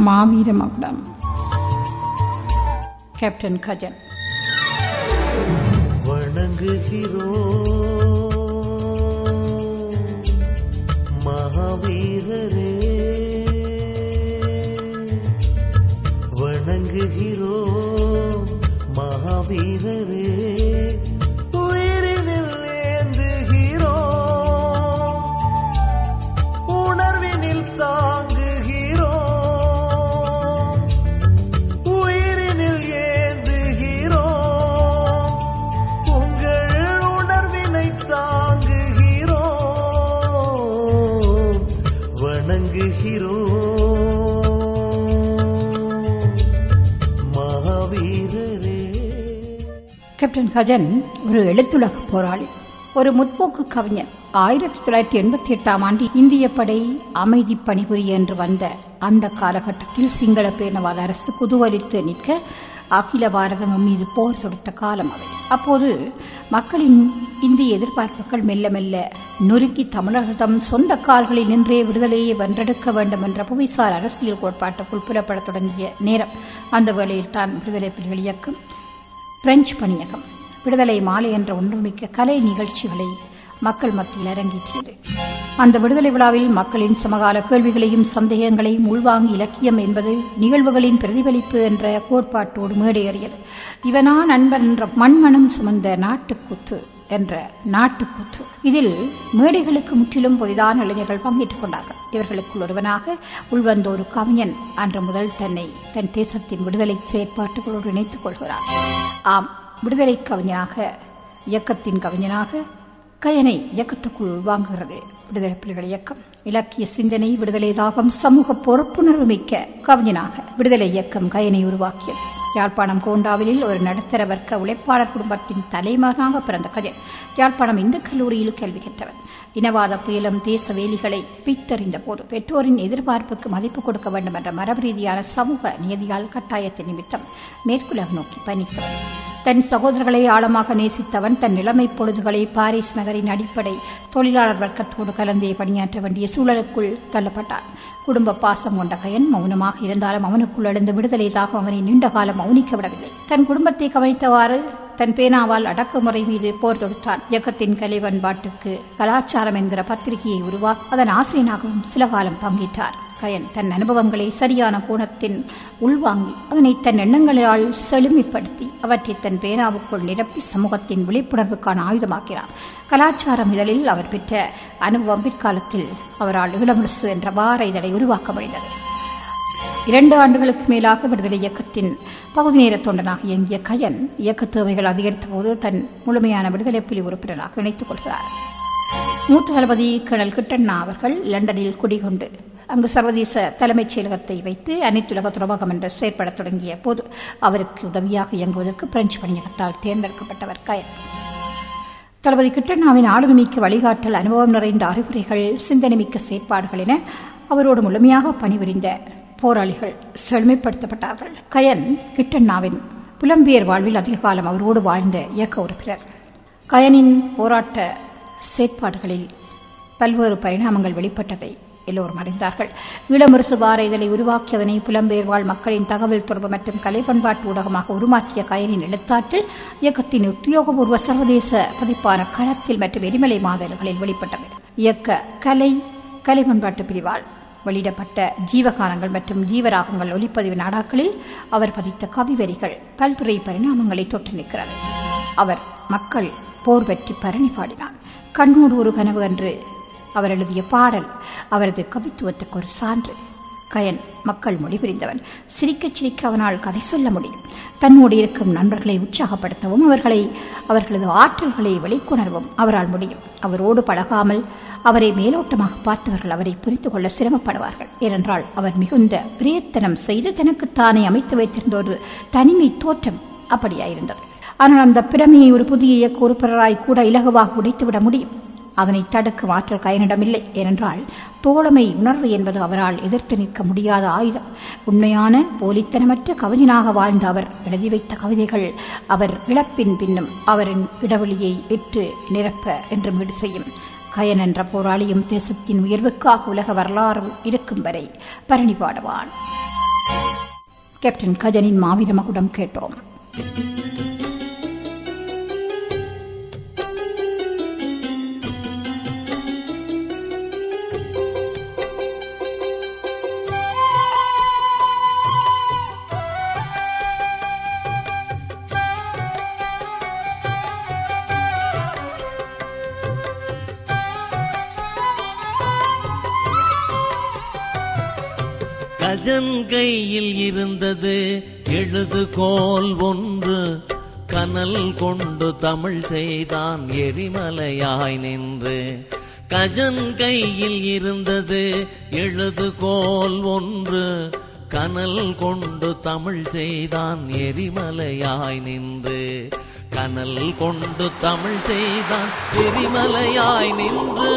மாவீர மகுடம் கேப்டன் கஜன் வணங்குகிறோம் மகாவீரரே வணங்குகிறோம் மகாவீரரே உயிரினில் ஏந்துகிறோம் உணர்வினில் தாங்குகிறோம் உயிரினில் ஏந்துகிறோம் உங்கள் உணர்வினை தாங்குகிறோம் வணங்குகிறோம் மகாவீரரே கேப்டன் கஜன் ஒரு எழுத்துலக போராளி ஒரு முற்போக்கு கவிஞர் ஆயிரத்தி தொள்ளாயிரத்தி எண்பத்தி எட்டாம் ஆண்டு இந்திய படை அமைதி பணிபுரிய என்று வந்த அந்த காலகட்டத்தில் சிங்கள பேணவாத அரசு குதூகலித்து நிற்க அகில பாரதம் மீது போர் தொடுத்த காலம் அவை அப்போது மக்களின் இந்திய எதிர்பார்ப்புகள் மெல்ல மெல்ல நொறுக்கி தமிழர்கள் தம் சொந்த கால்களில் நின்றே விடுதலையை வென்றெடுக்க வேண்டும் என்ற புவிசார் அரசியல் கோட்பாட்டுக்குள் புலப்படத் தொடங்கிய நேரம் அந்த வேளையில் தான் விடுதலை புலிகள் இயக்கம் பிரெஞ்சு பணியகம் விடுதலை மாலை என்ற ஒன்றுமிக்க கலை நிகழ்ச்சிகளை மக்கள் மத்தியில் அரங்கேற்றியது அந்த விடுதலை விழாவில் மக்களின் சமகால கேள்விகளையும் சந்தேகங்களையும் உள்வாங்கி இலக்கியம் என்பது நிகழ்வுகளின் பிரதிபலிப்பு என்ற கோட்பாட்டோடு மேடையேறியது இவனா நண்பன் என்ற மண்மணம் சுமந்த நாட்டுக்கூத்து என்ற நாட்டுக்கூத்து இதில் மேடைகளுக்கு முற்றிலும் புதிதான இளைஞர்கள் பங்கேற்றுக் கொண்டார்கள் இவர்களுக்குள் ஒருவனாக உள்வந்த ஒரு கவிஞன் அன்று முதல் தன்னை தன் தேசத்தின் விடுதலை செயற்பாட்டுகளோடு இணைத்துக் கொள்கிறார் ஆம் விடுதலை கவிஞனாக இயக்கத்தின் கவிஞனாக கயனை இயக்கத்துக்குள் உள்வாங்குகிறது விடுதலை புலிகள் இயக்கம் இலக்கிய சிந்தனை விடுதலை தாகம் சமூக பொறுப்புணர்வு மிக்க கவிஞனாக விடுதலை இயக்கம் கயனை உருவாக்கியது யாழ்ப்பாணம் கோண்டாவிலில் ஒரு நடுத்தர வர்க்க உழைப்பாளர் குடும்பத்தின் தலைமகனாக பிறந்த கஜன் யாழ்ப்பாணம் இந்து கல்லூரியில் கல்வி கற்றவர் இனவாத புயலும் தேச வேலிகளை பித்தறிந்த போது பெற்றோரின் எதிர்பார்ப்புக்கு மதிப்பு கொடுக்க வேண்டும் என்ற மரபு ரீதியான சமூக நியதியால் கட்டாயத்தின் நிமித்தம் மேற்குலக நோக்கி பயணித்தவர் தன் சகோதரர்களை ஆழமாக நேசித்தவன் தன் நிலைமை பொழுதுகளை பாரிஸ் நகரின் அடிப்படை தொழிலாளர் வர்க்கத்தோடு கலந்தே பணியாற்ற வேண்டிய சூழலுக்குள் தள்ளப்பட்டான் குடும்ப பாசம் கொண்ட கயன் மௌனமாக இருந்தாலும் அவனுக்குள் எழுந்த விடுதலை தாகம் அவனை நீண்ட காலம் மௌனிக்க விடவில்லை தன் குடும்பத்தை கவனித்தவாறு தன் பேனாவால் அடக்குமுறை மீது போர் தொடுத்தான் இயக்கத்தின் கலை பண்பாட்டுக்கு கலாச்சாரம் என்கிற பத்திரிகையை உருவாக்கி அதன் ஆசிரியனாகவும் சில காலம் பங்கேற்றார் கயன் தன் அனுபவங்களை சரியான கோணத்தின் உள்வாங்கி அதனை தன் எண்ணங்களால் செழுமைப்படுத்தி அவற்றை தன் பேனாவுக்குள் நிரப்பி சமூகத்தின் விழிப்புணர்வுக்கான ஆயுதமாக்கிறார் கலாச்சாரம் இதழில் அவர் பெற்ற அனுபவம் பிற்காலத்தில் அவரால் இளமுரசு என்ற வார இதழை உருவாக்க முடிந்தது இரண்டு ஆண்டுகளுக்கு மேலாக விடுதலை இயக்கத்தின் பகுதி நேர தொண்டனாக இயங்கிய கயன் இயக்க தேவைகள் அதிகரித்த போது தன் முழுமையான விடுதலை புலி உறுப்பினராக இணைத்துக் கொள்கிறார் மூத்த தளபதி கர்னல் கிட்டண்ணா அவர்கள் லண்டனில் குடிகொண்டு அங்கு சர்வதேச தலைமைச் செயலகத்தை வைத்து அனைத்துலக துறவகம் என்று செயற்படத் தொடங்கிய போது அவருக்கு உதவியாக இயங்குவதற்கு பிரெஞ்சு பணியகத்தால் தேர்ந்தெடுக்கப்பட்டவர் கயன் தளபதி கிட்டண்ணாவின் ஆளுமைமிக்க வழிகாட்டல் அனுபவம் நிறைந்த அறிகுறிகள் சிந்தனைமிக்க செயற்பாடுகள் என அவரோடு முழுமையாக பணிபுரிந்த போராளிகள் செழுமைப்படுத்தப்பட்டார்கள் கயன் கிட்டண்ணாவின் புலம்பியர் வாழ்வில் அதிக காலம் அவரோடு வாழ்ந்த இயக்க உறுப்பினர் கயனின் போராட்ட செயற்பாடுகளில் பல்வேறு பரிணாமங்கள் வெளிப்பட்டதை எல்லோரும் அறிந்தார்கள் ஈழமுரசு வார இதழை உருவாக்கி அதனை புலம்பெயர் வாழ் மக்களின் தகவல் தொடர்பு மற்றும் கலை பண்பாட்டு ஊடகமாக உருமாக்கிய கயனின் எழுத்தாற்றில் இயக்கத்தின் உத்தியோகபூர்வ சர்வதேச பதிப்பான களத்தில் மற்றும் எரிமலை மாதல்களில் வெளிப்பட்டது இயக்க கலை கலை பண்பாட்டு பிரிவால் வெளியிடப்பட்ட ஜீவகானங்கள் மற்றும் ஜீவராகங்கள் ஒலிப்பதிவு நாடாக்களில் அவர் பதித்த கவிவரிகள் பல்துறை பரிணாமங்களை தொட்டு நிற்கிறது அவர் மக்கள் போர் பற்றி பரணி பாடினார் கண்ணூர் ஒரு கனவு என்று அவர் எழுதிய பாடல் அவரது கவித்துவத்துக்கு ஒரு சான்று கயன் மக்கள் மொழி புரிந்தவன் சிரிக்கச் சிரிக்க அவனால் கதை சொல்ல முடியும் தன்னோடு இருக்கும் நண்பர்களை உற்சாகப்படுத்தவும் அவர்களை அவர்களது ஆற்றல்களை வெளிக்கொணரவும் அவரால் முடியும் அவரோடு பழகாமல் அவரை மேலோட்டமாக பார்த்தவர்கள் அவரை புரிந்து கொள்ள சிரமப்படுவார்கள் ஏனென்றால் அவர் மிகுந்த பிரயத்தனம் செய்து தனக்குத்தானே அமைத்து வைத்திருந்த ஒரு தனிமை தோற்றம் அப்படியாயிருந்தது ஆனால் அந்த பிரமையை ஒரு புதிய இயக்க உறுப்பினராய் கூட இலகுவாக உடைத்துவிட முடியும் அதனை தடுக்கும் ஆற்றல் கயனிடமில்லை ஏனென்றால் தோழமை உணர்வு என்பது அவரால் எதிர்த்து நிற்க முடியாத ஆயுதம் உண்மையான போலித்தனமற்ற கவிஞனாக வாழ்ந்த அவர் எழுதி வைத்த கவிதைகள் அவர் இழப்பின் பின்னும் அவரின் இடைவெளியை இட்டு நிரப்ப என்று வீடு செய்யும் கயன் என்ற போராளியும் தேசத்தின் உயர்வுக்காக உலக வரலாறு இருக்கும் வரை பரணி பாடுவான் கேப்டன் கஜனின் மாவீர மகுடம் கேட்டோம் கஜன் கையில் இருந்தது எழுதுகோல் ஒன்று கனல் கொண்டு தமிழ் செய்தான் எரிமலையாய் நின்று கஜன் கையில் இருந்தது எழுதுகோல் ஒன்று கனல் கொண்டு தமிழ் செய்தான் எரிமலையாய் நின்று கனல் கொண்டு தமிழ் செய்தான் எரிமலையாய் நின்று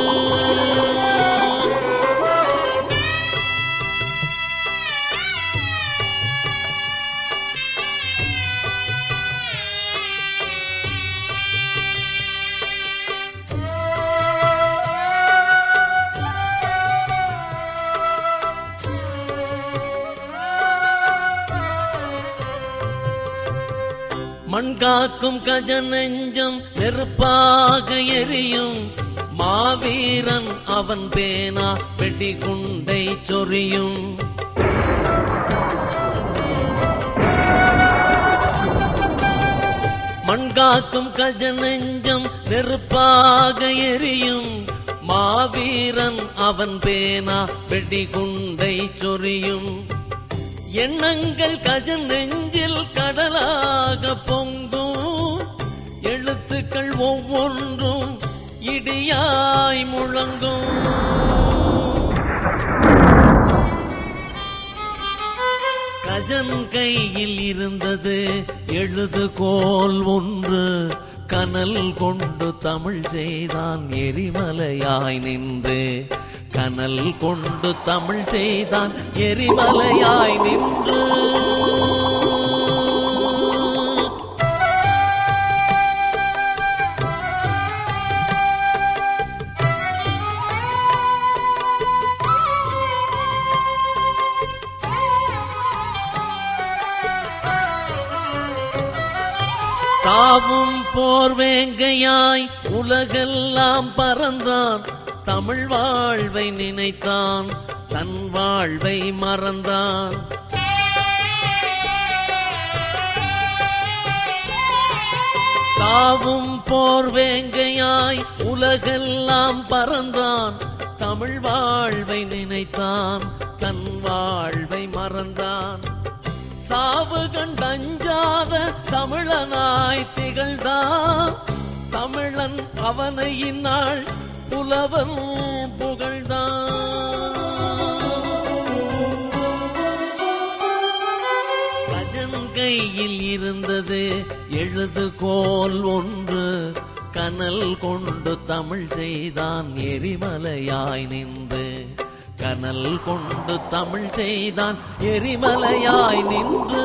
மண்காக்கும் கஜ நெஞ்சம் நெருப்பாக எரியும் மாவீரன் அவன் பேனா வெடி குண்டை சொரியும் மண்காக்கும் கஜ நெஞ்சம் நெருப்பாக எரியும் மாவீரன் அவன் பேனா வெடி குண்டை சொரியும் எண்ணங்கள் கஜ நெஞ்சில் கடலாக பொங்கும் எழுத்துக்கள் ஒவ்வொன்றும் இடியாய் முழங்கும் கஜன் கையில் இருந்தது எழுதுகோல் ஒன்று கனல் கொண்டு தமிழ் செய்தான் எரிமலையாய் நின்று கனல் கொண்டு தமிழ் செய்தான் எரிமலையாய் நின்று தாவும் போர்வேங்கையாய் உலகெல்லாம் பறந்தான் தமிழ் வாழ்வை நினைத்தான் தன் வாழ்வை மறந்தான் தாவும் போர்வேங்கையாய் உலகெல்லாம் பறந்தான் தமிழ் வாழ்வை நினைத்தான் தன் வாழ்வை மறந்தான் சாவு கண்டஞ்சாத தமிழனாய் திகழ்ந்தான் தமிழன் அவனை இந்நாள் புலவன் புகழ்ந்தான் கஜன் கையில் இருந்தது எழுதுகோல் ஒன்று கனல் கொண்டு தமிழ் செய்தான் எரிமலையாய் நின்று கனல் கொண்டு தமிழ் செய்தான் எரிமலையாய் நின்று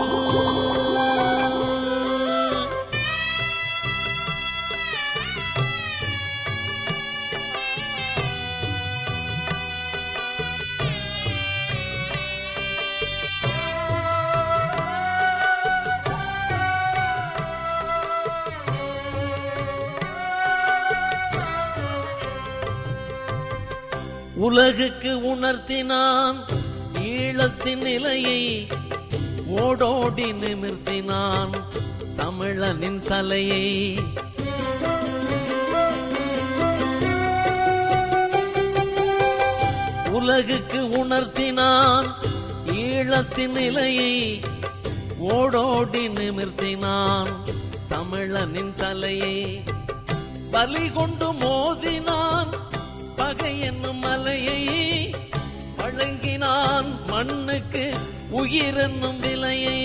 உலகுக்கு உணர்த்தினான் ஈழத்தின் நிலையை ஓடோடி நிமிர்த்தினான் தமிழனின் தலையை உலகுக்கு உணர்த்தினான் ஈழத்தின் நிலையை ஓடோடி நிமிர்த்தினான் தமிழனின் தலையை பலி கொண்டு மோதினான் பகை என்னும் மலையை வழங்கினான் மண்ணுக்கு உயிர் என்னும் விலையை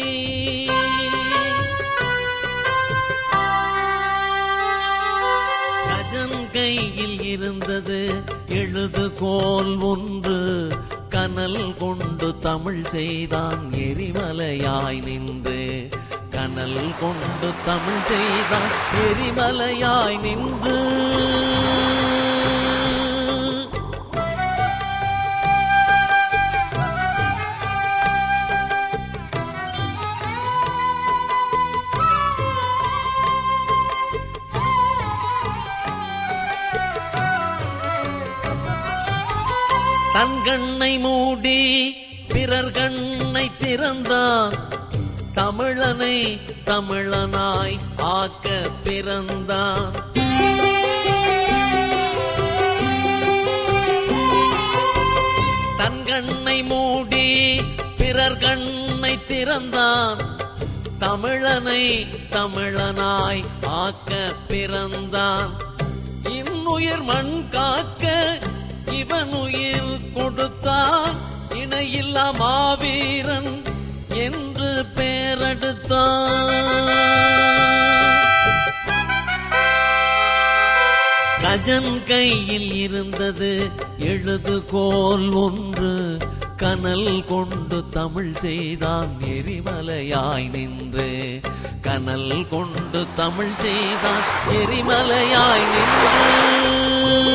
கஜன் கையில் இருந்தது எழுதுகோல் ஒன்று கனல் கொண்டு தமிழ் செய்தான் எரிமலையாய் நின்று கனல் கொண்டு தமிழ் செய்தான் எரிமலையாய் நின்று தன் கண்ணை மூடி பிறர் கண்ணை திறந்தான் தமிழனை தமிழனாய் ஆக்க பிறந்தான் தன் கண்ணை மூடி பிறர் கண்ணை திறந்தான் தமிழனை தமிழனாய் ஆக்க பிறந்தான் இன்னுயிர் மண் காக்க இவன் உயிர் கொடுத்தான் இணையில்லா மாவீரன் என்று பெயரெடுத்தான் கஜன் கையில் இருந்தது எழுதுகோல் ஒன்று கனல் கொண்டு தமிழ் செய்தான் எரிமலையாய் நின்று கனல் கொண்டு தமிழ் செய்தான் எரிமலையாய் நின்று